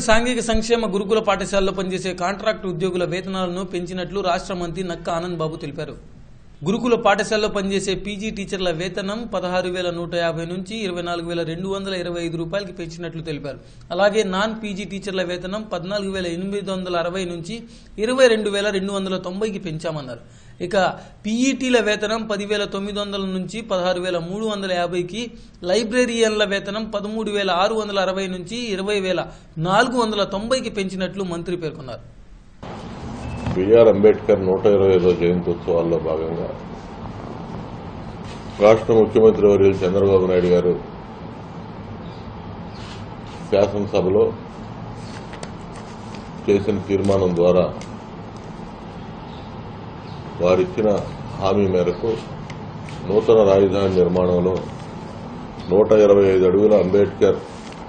సాంఘిక సంక్షేమ గురుకుల పాఠశాలలో పనిచేసే కాంట్రాక్టు ఉద్యోగుల వేతనాలను పెంచినట్లు రాష్ట్ర మంత్రి నక్క ఆనంద్ బాబు తెలిపారు గురుకుల పాఠశాలలో పనిచేసే పీజీ టీచర్ల వేతనం పదహారు వేల నూట యాభై నుంచి ఇరవై నాలుగు వేల రెండు వందల ఇరవై ఐదు రూపాయలకి పెంచినట్లు తెలిపారు అలాగే నాన్ పీజీ టీచర్ల వేతనం పద్నాలుగు వేల ఎనిమిది వందల అరవై నుంచి ఇరవై రెండు వేల రెండు వందల తొంభైకి పెంచామన్నారు ఇక పీఈటీల వేతనం పదివేల తొమ్మిది వందల నుంచి పదహారు వేల మూడు వందల యాభైకి లైబ్రేరియన్ల వేతనం పదమూడు వేల ఆరు వందల అరవై నుంచి ఇరవై వేల నాలుగు వందల తొంభైకి పెంచినట్లు మంత్రి పేర్కొన్నారు బిఆర్ అంబేద్కర్ నూట ఇరవై ఐదో జయంత్యోత్సవాల్లో భాగంగా రాష్ట్ర ముఖ్యమంత్రి వర్యులు చంద్రబాబు నాయుడు గారు శాసనసభలో చేసిన తీర్మానం ద్వారా వారిచ్చిన హామీ మేరకు నూతన రాజధాని నిర్మాణంలో నూట ఇరవై ఐదు అడుగుల అంబేద్కర్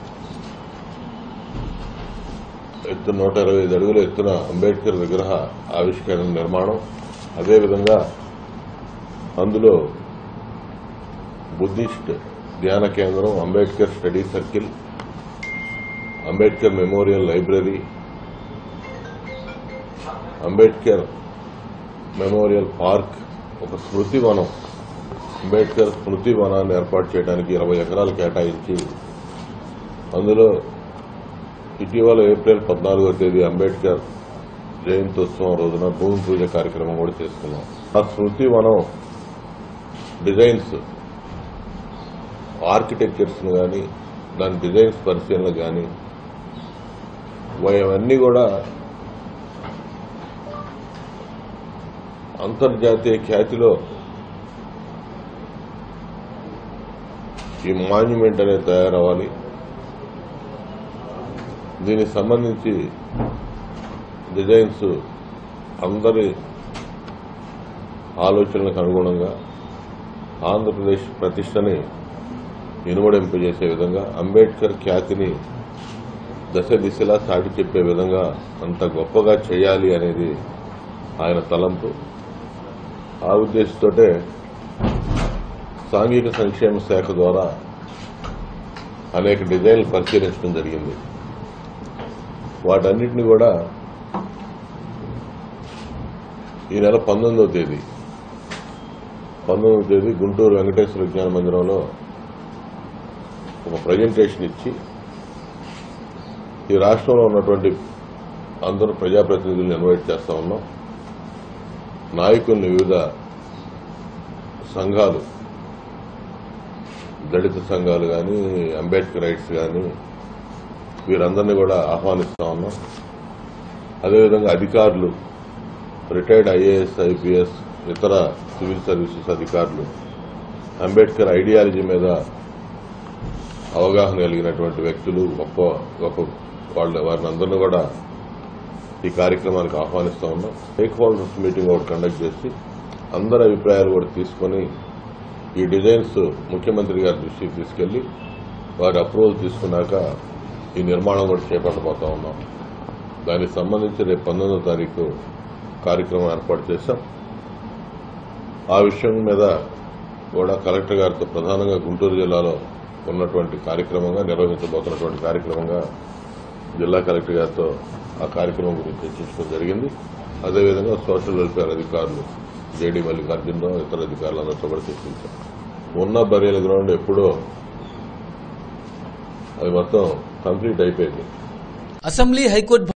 ఎత్తు నూట ఇరవై ఐదు అడుగుల ఎత్తున అంబేద్కర్ విగ్రహ ఆవిష్కరణ నిర్మాణం అదేవిధంగా అందులో బుద్ధిస్ట్ ధ్యాన కేంద్రం Ambedkar study circle Ambedkar memorial library Ambedkar memorial park ఒక స్మృతి వనం అంబేద్కర్ స్మృతి వనాన్ని ఏర్పాటు చేయడానికి ఇరవై ఎకరాలు కేటాయించి అందులో ఇటీవల ఏప్రిల్ పద్నాలుగో తేదీ అంబేద్కర్ జయంత్యోత్సవం రోజున భూమి పూజ కార్యక్రమం కూడా చేసుకున్నాం ఆ స్మృతి వనం డిజైన్స్ ఆర్కిటెక్చర్స్ కానీ దాని డిజైన్స్ పరిశీలన కానీ అవన్నీ కూడా అంతర్జాతీయ ఖ్యాతిలో ఈ మాన్యుమెంట్ అనేది తయారవ్వాలి దీనికి సంబంధించి డిజైన్స్ అందరి ఆలోచనలకు అనుగుణంగా ఆంధ్రప్రదేశ్ ప్రతిష్టని ఇనుమడింపజేసే విధంగా అంబేద్కర్ ఖ్యాతిని దశ దిశలా చాటి చెప్పే విధంగా అంత గొప్పగా చేయాలి అనేది ఆయన తలంపు ఆ ఉద్దేశంతోటే సాంఘిక సంక్షేమ శాఖ ద్వారా అనేక డిజైన్లు పరిశీలించడం జరిగింది వాటన్నిటిని కూడా ఈ నెల పంతొమ్మిదవ తేదీ పంతొమ్మిదవ తేదీ గుంటూరు వెంకటేశ్వర విజ్ఞాన మందిరంలో ఒక ప్రజెంటేషన్ ఇచ్చి ఈ రాష్ట్రంలో ఉన్నటువంటి అందరూ ప్రజాప్రతినిధులను ఇన్వైట్ చేస్తా ఉన్నాం నాయకుల్ని వివిధ సంఘాలు దళిత సంఘాలు కానీ అంబేద్కర్ రైట్స్ కానీ వీరందరినీ కూడా ఆహ్వానిస్తా ఉన్నాం అదేవిధంగా అధికారులు రిటైర్డ్ ఐఏఎస్ ఐపీఎస్ ఇతర సివిల్ సర్వీసెస్ అధికారులు అంబేద్కర్ ఐడియాలజీ మీద అవగాహన కలిగినటువంటి వ్యక్తులు గొప్ప గొప్ప వాళ్ళ వారిని అందరినీ కూడా ఈ కార్యక్రమానికి ఆహ్వానిస్తా ఉన్నాం స్టేక్ హోల్డర్స్ మీటింగ్ ఒకటి కండక్ట్ చేసి అందరి అభిప్రాయాలు కూడా తీసుకొని ఈ డిజైన్స్ ముఖ్యమంత్రి గారి దృష్టికి తీసుకెళ్లి వారి అప్రూవల్ తీసుకున్నాక ఈ నిర్మాణం కూడా చేపట్టబోతా ఉన్నాం దానికి సంబంధించి రేపు పంతొమ్మిదో తారీఖు కార్యక్రమం ఏర్పాటు చేశాం ఆ విషయం మీద కూడా కలెక్టర్ గారితో ప్రధానంగా గుంటూరు జిల్లాలో ఉన్నటువంటి కార్యక్రమంగా నిర్వహించబోతున్నటువంటి కార్యక్రమంగా జిల్లా కలెక్టర్ గారితో ఆ కార్యక్రమం గురించి చర్చించడం జరిగింది అదేవిధంగా సోషల్ వెల్ఫేర్ అధికారులు జేడీ మల్లికార్జునరావు ఇతర అధికారులందరితో కూడా చర్చించాం ఉన్న బరియల గ్రౌండ్ ఎప్పుడో అది మొత్తం కంప్లీట్ అయిపోయింది అసెంబ్లీ హైకోర్టు